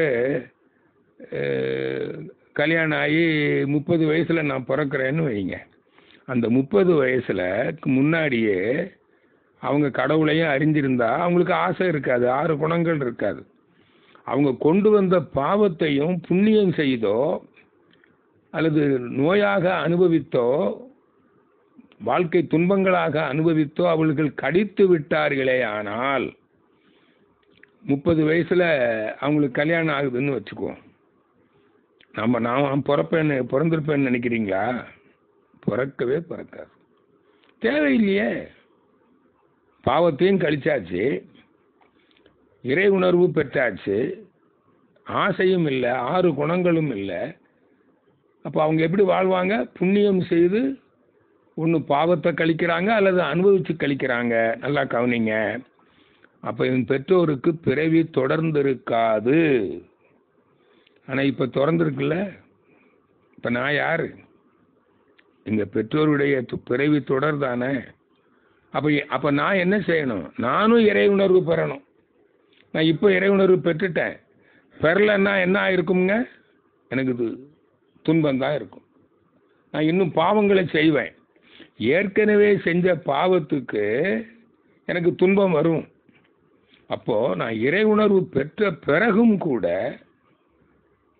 கல்யாணம் ஆகி முப்பது வயசில் நான் பிறக்கிறேன்னு வைங்க அந்த முப்பது வயசில் முன்னாடியே அவங்க கடவுளையும் அறிஞ்சிருந்தா அவங்களுக்கு ஆசை இருக்காது ஆறு குணங்கள் இருக்காது அவங்க கொண்டு வந்த பாவத்தையும் புண்ணியம் செய்தோ அல்லது நோயாக அனுபவித்தோ வாழ்க்கை துன்பங்களாக அனுபவித்தோ அவர்கள் கடித்து விட்டார்களே ஆனால் முப்பது வயசில் அவங்களுக்கு கல்யாணம் ஆகுதுன்னு வச்சுக்குவோம் நம்ம நான் பிறப்பேன்னு பிறந்திருப்பேன்னு நினைக்கிறீங்களா பிறக்கவே பிறக்காது தேவையில்லையே பாவத்தையும் கழிச்சாச்சு இறை உணர்வு பெற்றாச்சு ஆசையும் இல்லை ஆறு குணங்களும் இல்லை அப்போ அவங்க எப்படி வாழ்வாங்க புண்ணியம் செய்து ஒன்று பாவத்தை கழிக்கிறாங்க அல்லது அனுபவித்து கழிக்கிறாங்க நல்லா கவனிங்க அப்போ என் பெற்றோருக்கு பிறவி தொடர்ந்து இருக்காது ஆனால் இப்போ திறந்துருக்குல்ல இப்போ நான் யார் எங்கள் பெற்றோருடைய பிறவி தொடர் தானே அப்போ அப்போ நான் என்ன செய்யணும் நானும் இறை உணர்வு பெறணும் நான் இப்போ இறை உணர்வு பெற்றுட்டேன் பெறலைன்னா என்ன ஆயிருக்குங்க எனக்கு இது துன்பம் தான் இருக்கும் நான் இன்னும் பாவங்களை செய்வேன் ஏற்கனவே செஞ்ச பாவத்துக்கு எனக்கு துன்பம் வரும் அப்போ நான் இறை உணர்வு பெற்ற பிறகும் கூட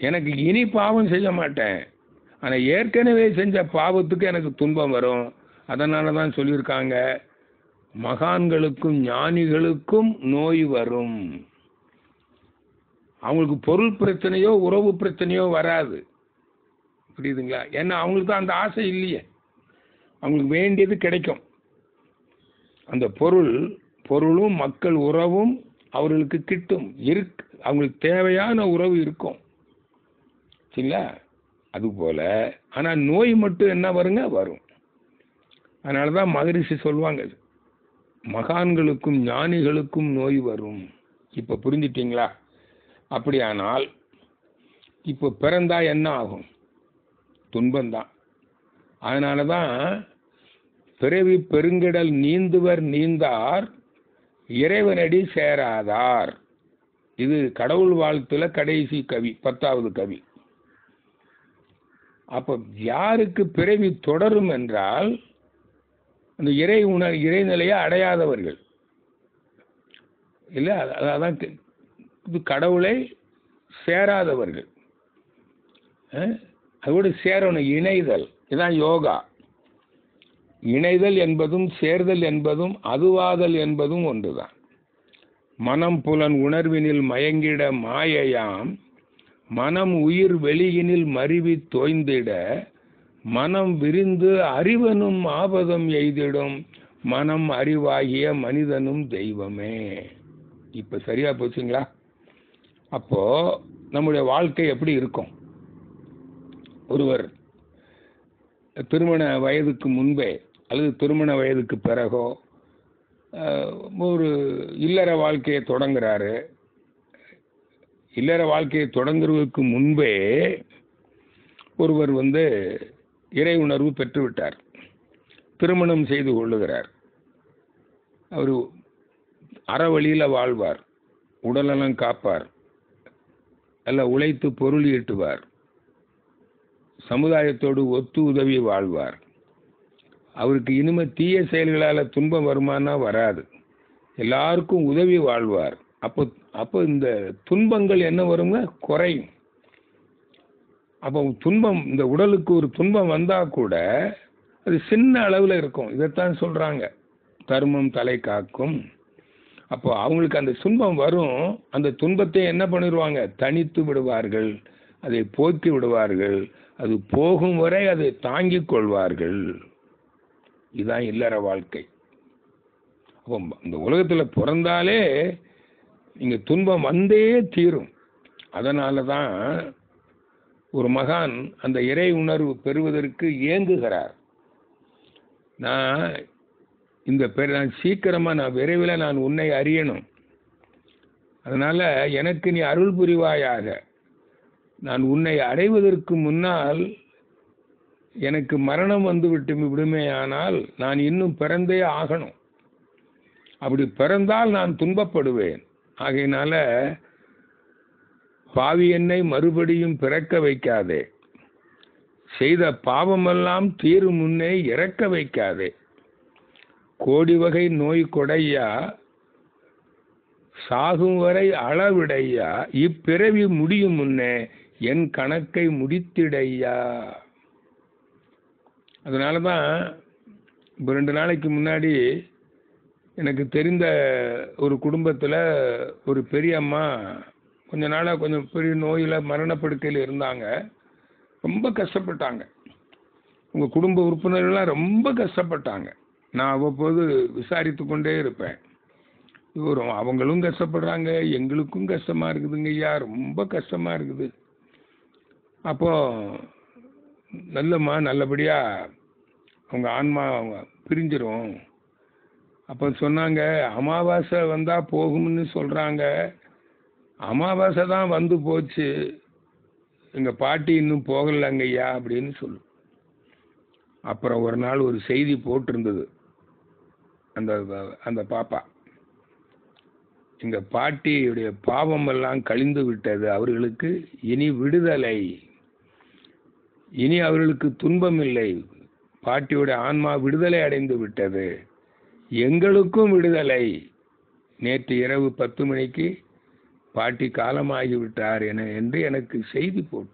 எனக்கு இனி பாவம் செய்ய மாட்டேன் ஆனால் ஏற்கனவே செஞ்ச பாவத்துக்கு எனக்கு துன்பம் வரும் அதனால தான் சொல்லியிருக்காங்க மகான்களுக்கும் ஞானிகளுக்கும் நோய் வரும் அவங்களுக்கு பொருள் பிரச்சனையோ உறவு பிரச்சனையோ வராது புரியுதுங்களா ஏன்னா அவங்களுக்கு தான் அந்த ஆசை இல்லையே அவங்களுக்கு வேண்டியது கிடைக்கும் அந்த பொருள் பொருளும் மக்கள் உறவும் அவர்களுக்கு கிட்டும் இருக்கு அவங்களுக்கு தேவையான உறவு இருக்கும் சரிங்களா அதுபோல் ஆனால் நோய் மட்டும் என்ன வருங்க வரும் அதனால தான் மகரிஷி சொல்லுவாங்க மகான்களுக்கும் ஞானிகளுக்கும் நோய் வரும் இப்போ புரிஞ்சிட்டிங்களா அப்படியானால் இப்போ பிறந்தா என்ன ஆகும் துன்பம்தான் அதனால தான் பிறவி பெருங்கிடல் நீந்துவர் நீந்தார் இறைவனடி சேராதார் இது கடவுள் வாழ்த்துல கடைசி கவி பத்தாவது கவி அப்போ யாருக்கு பிறவி தொடரும் என்றால் அந்த இறை உணர் இறைநிலையை அடையாதவர்கள் இல்லை அதான் இது கடவுளை சேராதவர்கள் அதோடு சேரணும் இணைதல் இதுதான் யோகா இணைதல் என்பதும் சேர்தல் என்பதும் அதுவாதல் என்பதும் ஒன்றுதான் மனம் புலன் உணர்வினில் மயங்கிட மாயையாம் மனம் உயிர் வெளியினில் மருவி தோய்ந்திட மனம் விரிந்து அறிவனும் ஆபதம் எய்திடும் மனம் அறிவாகிய மனிதனும் தெய்வமே இப்ப சரியா போச்சுங்களா அப்போ நம்முடைய வாழ்க்கை எப்படி இருக்கும் ஒருவர் திருமண வயதுக்கு முன்பே அல்லது திருமண வயதுக்கு பிறகோ ஒரு இல்லற வாழ்க்கையை தொடங்குறாரு இல்லற வாழ்க்கையை தொடங்குறதுக்கு முன்பே ஒருவர் வந்து இறை உணர்வு பெற்றுவிட்டார் திருமணம் செய்து கொள்ளுகிறார் அவர் அறவழியில் வாழ்வார் உடலெல்லாம் காப்பார் அல்ல உழைத்து பொருள் ஈட்டுவார் சமுதாயத்தோடு ஒத்து உதவி வாழ்வார் அவருக்கு இனிமே தீய செயல்களால் துன்பம் வருமானா வராது எல்லாருக்கும் உதவி வாழ்வார் அப்போ அப்போ இந்த துன்பங்கள் என்ன வருங்க குறையும் அப்போ துன்பம் இந்த உடலுக்கு ஒரு துன்பம் வந்தால் கூட அது சின்ன அளவில் இருக்கும் இதைத்தான் சொல்கிறாங்க தர்மம் தலை காக்கும் அப்போ அவங்களுக்கு அந்த துன்பம் வரும் அந்த துன்பத்தை என்ன பண்ணிடுவாங்க தனித்து விடுவார்கள் அதை போக்கி விடுவார்கள் அது போகும் வரை அதை தாங்கிக் கொள்வார்கள் இதுதான் இல்லற வாழ்க்கை அப்போ இந்த உலகத்தில் பிறந்தாலே இங்கே துன்பம் வந்தே தீரும் அதனால தான் ஒரு மகான் அந்த இறை உணர்வு பெறுவதற்கு ஏங்குகிறார் நான் இந்த பெரு நான் சீக்கிரமாக நான் விரைவில் நான் உன்னை அறியணும் அதனால் எனக்கு நீ அருள் புரிவாயாக நான் உன்னை அடைவதற்கு முன்னால் எனக்கு மரணம் வந்து விட்டு விடுமேயானால் நான் இன்னும் பிறந்தே ஆகணும் அப்படி பிறந்தால் நான் துன்பப்படுவேன் ஆகையினால பாவி என்னை மறுபடியும் பிறக்க வைக்காதே செய்த பாவமெல்லாம் தீரும் முன்னே இறக்க வைக்காதே கோடி வகை நோய் கொடையா சாகும் வரை அளவிடையா இப்பிறவி முடியும் முன்னே என் கணக்கை முடித்திடையா அதனால தான் இப்போ ரெண்டு நாளைக்கு முன்னாடி எனக்கு தெரிந்த ஒரு குடும்பத்தில் ஒரு பெரிய அம்மா கொஞ்ச நாளாக கொஞ்சம் பெரிய நோயில் மரணப்படுக்கையில் இருந்தாங்க ரொம்ப கஷ்டப்பட்டாங்க உங்கள் குடும்ப உறுப்பினர்கள்லாம் ரொம்ப கஷ்டப்பட்டாங்க நான் அவ்வப்போது விசாரித்து கொண்டே இருப்பேன் இவரும் அவங்களும் கஷ்டப்படுறாங்க எங்களுக்கும் கஷ்டமாக இருக்குதுங்க ஐயா ரொம்ப கஷ்டமாக இருக்குது அப்போது நல்லம்மா நல்லபடியாக அவங்க ஆன்மா அவங்க பிரிஞ்சிரும் அப்போ சொன்னாங்க அமாவாசை வந்தால் போகும்னு சொல்கிறாங்க அமாவாசை தான் வந்து போச்சு எங்கள் பாட்டி இன்னும் போகலைங்க ஐயா அப்படின்னு சொல்லு அப்புறம் ஒரு நாள் ஒரு செய்தி போட்டிருந்தது அந்த அந்த பாப்பா எங்கள் பாட்டியுடைய பாவம் எல்லாம் கழிந்து விட்டது அவர்களுக்கு இனி விடுதலை இனி அவர்களுக்கு துன்பம் இல்லை பாட்டியுடைய ஆன்மா விடுதலை அடைந்து விட்டது எங்களுக்கும் விடுதலை நேற்று இரவு பத்து மணிக்கு பாட்டி காலமாகிவிட்டார் என என்று எனக்கு செய்தி போட்டு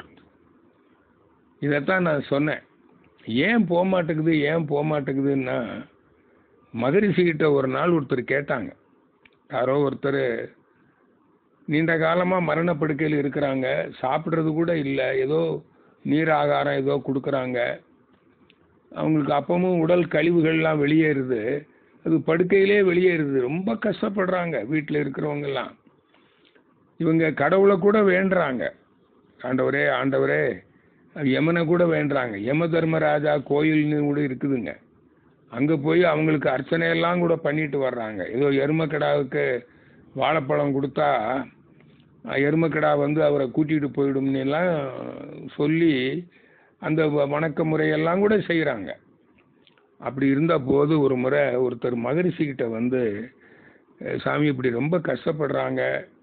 இதைத்தான் நான் சொன்னேன் ஏன் போக மாட்டேங்குது ஏன் போக மாட்டேங்குதுன்னா மகரிஷிகிட்ட ஒரு நாள் ஒருத்தர் கேட்டாங்க யாரோ ஒருத்தர் நீண்ட காலமாக மரணப்படுக்கையில் இருக்கிறாங்க சாப்பிட்றது கூட இல்லை ஏதோ நீர் ஆகாரம் ஏதோ கொடுக்குறாங்க அவங்களுக்கு அப்பவும் உடல் கழிவுகள்லாம் வெளியேறுது அது படுக்கையிலே வெளியேறுது ரொம்ப கஷ்டப்படுறாங்க வீட்டில் இருக்கிறவங்கெல்லாம் இவங்க கடவுளை கூட வேண்டுறாங்க ஆண்டவரே ஆண்டவரே யமனை கூட வேண்டுறாங்க யம தர்மராஜா கோயில்னு கூட இருக்குதுங்க அங்கே போய் அவங்களுக்கு அர்ச்சனையெல்லாம் கூட பண்ணிட்டு வர்றாங்க ஏதோ எருமக்கடாவுக்கு வாழைப்பழம் கொடுத்தா எருமக்கடா வந்து அவரை கூட்டிகிட்டு போயிடும்னு எல்லாம் சொல்லி அந்த வ- வணக்க முறையெல்லாம் கூட செய்கிறாங்க அப்படி இருந்த போது ஒரு முறை ஒருத்தர் மகரிஷிக்கிட்ட வந்து "அஹ் சாமி இப்படி ரொம்ப கஷ்டப்படுறாங்க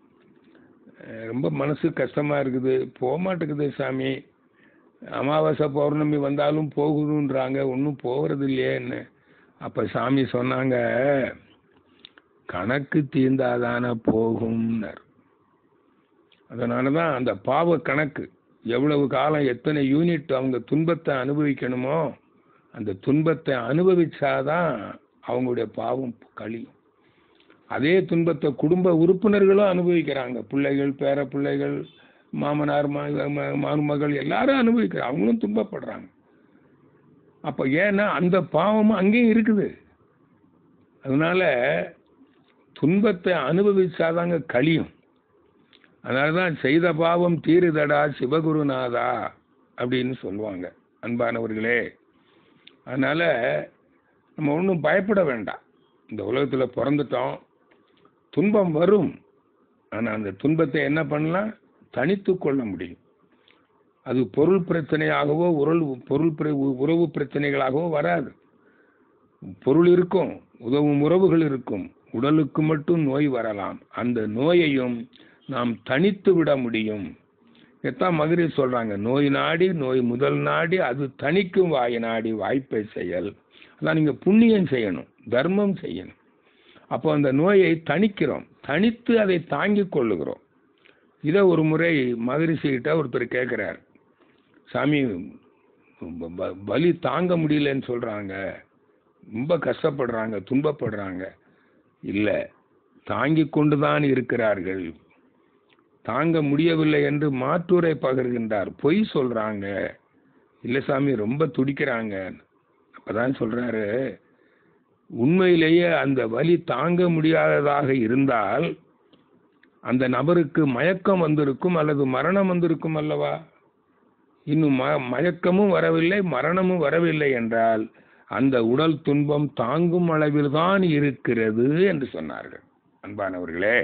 அஹ் ரொம்ப மனசு கஷ்டமாக இருக்குது போக மாட்டேங்குது சாமி அமாவாசை பௌர்ணமி வந்தாலும் போகுதுன்றாங்க ஒன்றும் போகிறது இல்லையேன்னு அப்போ சாமி சொன்னாங்க கணக்கு தீர்ந்தாதானே போகும்னார் அதனால தான் அந்த பாவ கணக்கு எவ்வளவு காலம் எத்தனை யூனிட் அவங்க துன்பத்தை அனுபவிக்கணுமோ அந்த துன்பத்தை அனுபவிச்சாதான் அவங்களுடைய பாவம் கழியும் அதே துன்பத்தை குடும்ப உறுப்பினர்களும் அனுபவிக்கிறாங்க பிள்ளைகள் பேர பிள்ளைகள் மாமனார் ம- ம- மருமகள் எல்லாரும் அனுபவிக்கிறாங்க அவங்களும் துன்பப்படுறாங்க அப்போ ஏன்னா அந்த பாவமும் அங்கேயும் இருக்குது அதனால துன்பத்தை அனுபவிச்சாதாங்க கழியும் அதனால தான் செய்த பாவம் தீருதடா சிவகுருநாதா அப்படின்னு சொல்லுவாங்க அன்பானவர்களே அதனால நம்ம ஒன்றும் பயப்பட வேண்டாம் இந்த உலகத்தில் பிறந்துட்டோம் துன்பம் வரும் ஆனால் அந்த துன்பத்தை என்ன பண்ணலாம் தனித்து கொள்ள முடியும் அது பொருள் பிரச்சனையாகவோ உரல் பொருள் பிர- உறவு பிரச்சனைகளாகவோ வராது பொருள் இருக்கும் உதவும் உறவுகள் இருக்கும் உடலுக்கு மட்டும் நோய் வரலாம் அந்த நோயையும் நாம் தனித்து விட முடியும் எத்தான் மகிழ்ச்சி சொல்றாங்க நோய் நாடி நோய் முதல் நாடி அது தணிக்கும் வாய் நாடி வாய்ப்பை செயல் அதான் நீங்க புண்ணியம் செய்யணும் தர்மம் செய்யணும் அப்போ அந்த நோயை தணிக்கிறோம் தனித்து அதை தாங்கிக் கொள்ளுகிறோம் இதை ஒரு முறை மகரிஷிகிட்ட ஒருத்தர் கேட்குறார் சாமி ப- ப- பலி தாங்க முடியலன்னு சொல்றாங்க ரொம்ப கஷ்டப்படுறாங்க துன்பப்படுறாங்க இல்லை தாங்கிக் கொண்டுதான் இருக்கிறார்கள் தாங்க முடியவில்லை என்று மாற்றுரை பகர்கின்றார் பொய் சொல்றாங்க இல்லை சாமி ரொம்ப துடிக்கிறாங்க அப்பதான் சொல்றாரு உண்மையிலேயே அந்த வலி தாங்க முடியாததாக இருந்தால் அந்த நபருக்கு மயக்கம் வந்திருக்கும் அல்லது மரணம் வந்திருக்கும் அல்லவா இன்னும் ம மயக்கமும் வரவில்லை மரணமும் வரவில்லை என்றால் அந்த உடல் துன்பம் தாங்கும் அளவில்தான் இருக்கிறது என்று சொன்னார்கள் அன்பானவர்களே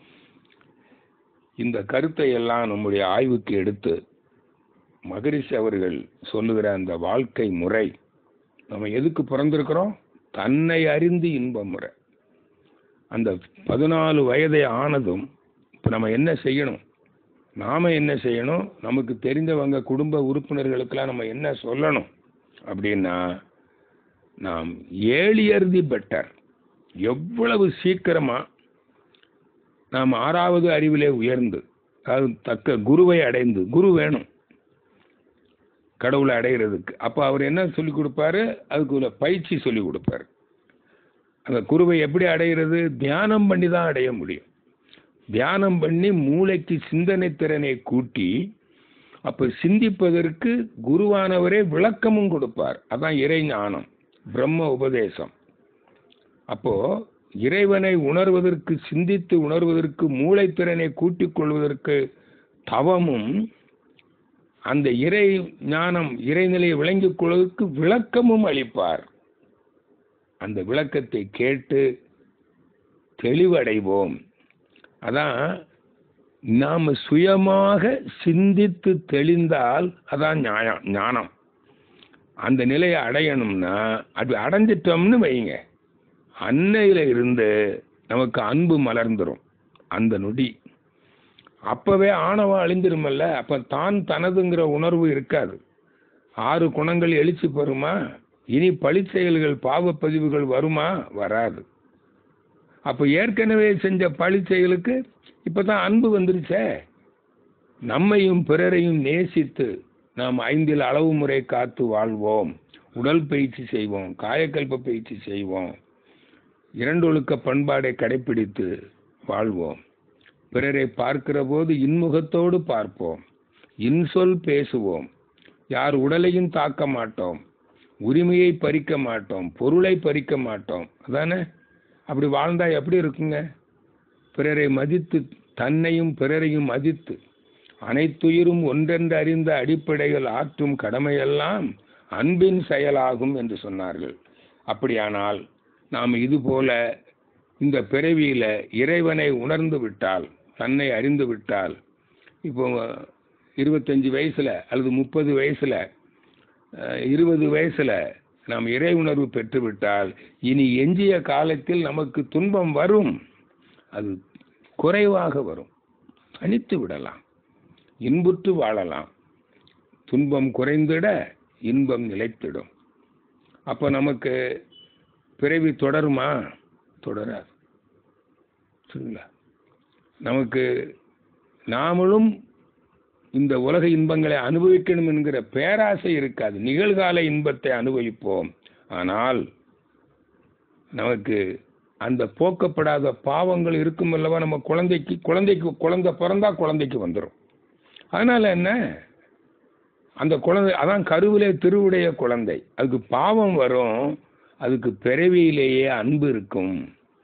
இந்த கருத்தை எல்லாம் நம்முடைய ஆய்வுக்கு எடுத்து மகரிஷி அவர்கள் சொல்லுகிற அந்த வாழ்க்கை முறை நம்ம எதுக்கு பிறந்திருக்கிறோம் தன்னை அறிந்து இன்ப முறை அந்த பதினாலு வயதை ஆனதும் இப்போ நம்ம என்ன செய்யணும் நாம என்ன செய்யணும் நமக்கு தெரிந்தவங்க குடும்ப உறுப்பினர்களுக்கெல்லாம் நம்ம என்ன சொல்லணும் அப்படின்னா நாம் ஏழியர் தி பெட்டர் எவ்வளவு சீக்கிரமா நாம் ஆறாவது அறிவிலே உயர்ந்து அதாவது தக்க குருவை அடைந்து குரு வேணும் கடவுளை அடைகிறதுக்கு அப்போ அவர் என்ன சொல்லி கொடுப்பாரு அதுக்கு உள்ள பயிற்சி சொல்லி கொடுப்பாரு அந்த குருவை எப்படி அடைகிறது தியானம் பண்ணி தான் அடைய முடியும் தியானம் பண்ணி மூளைக்கு சிந்தனை திறனை கூட்டி அப்ப சிந்திப்பதற்கு குருவானவரே விளக்கமும் கொடுப்பார் அதான் இறை ஞானம் பிரம்ம உபதேசம் அப்போ இறைவனை உணர்வதற்கு சிந்தித்து உணர்வதற்கு மூளைத்திறனை கூட்டிக் கொள்வதற்கு தவமும் அந்த இறை ஞானம் இறைநிலையை விளங்கிக் கொள்வதற்கு விளக்கமும் அளிப்பார் அந்த விளக்கத்தை கேட்டு தெளிவடைவோம் அதான் நாம சுயமாக சிந்தித்து தெளிந்தால் அதான் ஞானம் ஞானம் அந்த நிலையை அடையணும்னா அது அடைஞ்சிட்டோம்னு வைங்க அன்னையில இருந்து நமக்கு அன்பு மலர்ந்துரும் அந்த நொடி அப்பவே ஆணவம் அழிஞ்சிருமல்ல அப்ப தான் தனதுங்கிற உணர்வு இருக்காது ஆறு குணங்கள் எழுச்சி பெறுமா இனி பழிச்செயல்கள் பாவப்பதிவுகள் வருமா வராது அப்போ ஏற்கனவே செஞ்ச பழி செயலுக்கு இப்போ தான் அன்பு வந்துருச்சே நம்மையும் பிறரையும் நேசித்து நாம் ஐந்தில் அளவு முறை காத்து வாழ்வோம் உடல் பயிற்சி செய்வோம் காயக்கல்ப பயிற்சி செய்வோம் இரண்டொழுக்க பண்பாடை கடைப்பிடித்து வாழ்வோம் பிறரை பார்க்கிற போது இன்முகத்தோடு பார்ப்போம் இன்சொல் பேசுவோம் யார் உடலையும் தாக்க மாட்டோம் உரிமையை பறிக்க மாட்டோம் பொருளை பறிக்க மாட்டோம் அதானே அப்படி வாழ்ந்தா எப்படி இருக்குங்க பிறரை மதித்து தன்னையும் பிறரையும் மதித்து அனைத்துயிரும் ஒன்றென்று அறிந்த அடிப்படைகள் ஆற்றும் கடமையெல்லாம் அன்பின் செயலாகும் என்று சொன்னார்கள் அப்படியானால் நாம் இதுபோல இந்த பிறவியில இறைவனை உணர்ந்து விட்டால் தன்னை அறிந்து விட்டால் இப்போ இருபத்தஞ்சு வயசுல அல்லது முப்பது வயசுல அஹ், இருபது வயசுல நாம் இறை உணர்வு பெற்றுவிட்டால் இனி எஞ்சிய காலத்தில் நமக்கு துன்பம் வரும் அது குறைவாக வரும் தனித்து விடலாம் இன்புற்று வாழலாம் துன்பம் குறைந்திட இன்பம் நிலைத்திடும் அப்போ நமக்கு பிறவி தொடருமா தொடராது சரிங்களா நமக்கு நாமளும் இந்த உலக இன்பங்களை அனுபவிக்கணும் என்கிற பேராசை இருக்காது நிகழ்கால இன்பத்தை அனுபவிப்போம் ஆனால் நமக்கு அந்த போக்கப்படாத பாவங்கள் இருக்கும் அல்லவா நம்ம குழந்தைக்கு குழந்தைக்கு குழந்தை பிறந்தா குழந்தைக்கு வந்துடும் அதனால என்ன அந்த குழந்தை அதான் கருவிலே திருவுடைய குழந்தை அதுக்கு பாவம் வரும் அதுக்கு பிறவியிலேயே அன்பு இருக்கும்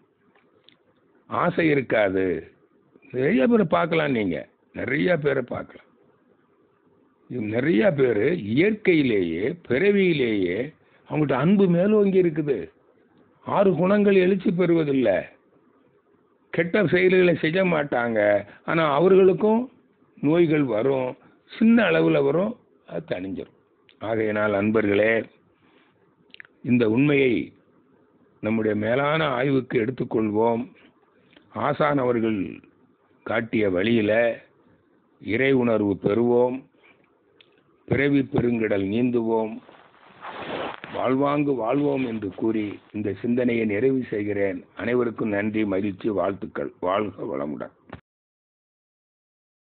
ஆசை இருக்காது நிறைய பேரை பார்க்கலாம் நீங்க நிறைய பேரை பார்க்கலாம் இது நிறைய பேர் இயற்கையிலேயே பிறவியிலேயே அவங்கள்ட்ட அன்பு மேலோங்கி இருக்குது ஆறு குணங்கள் எழுச்சி பெறுவதில்லை கெட்ட செயல்களை செய்ய மாட்டாங்க ஆனால் அவர்களுக்கும் நோய்கள் வரும் சின்ன அளவில் வரும் அது தணிஞ்சிரும் ஆகையினால் அன்பர்களே இந்த உண்மையை நம்முடைய மேலான ஆய்வுக்கு எடுத்துக்கொள்வோம் ஆசான் அவர்கள் காட்டிய வழியில இறை உணர்வு பெறுவோம் பிறவி பெருங்கடல் நீந்துவோம் வாழ்வாங்கு வாழ்வோம் என்று கூறி இந்த சிந்தனையை நிறைவு செய்கிறேன் அனைவருக்கும் நன்றி மகிழ்ச்சி வாழ்த்துக்கள் வாழ்க வளமுடன்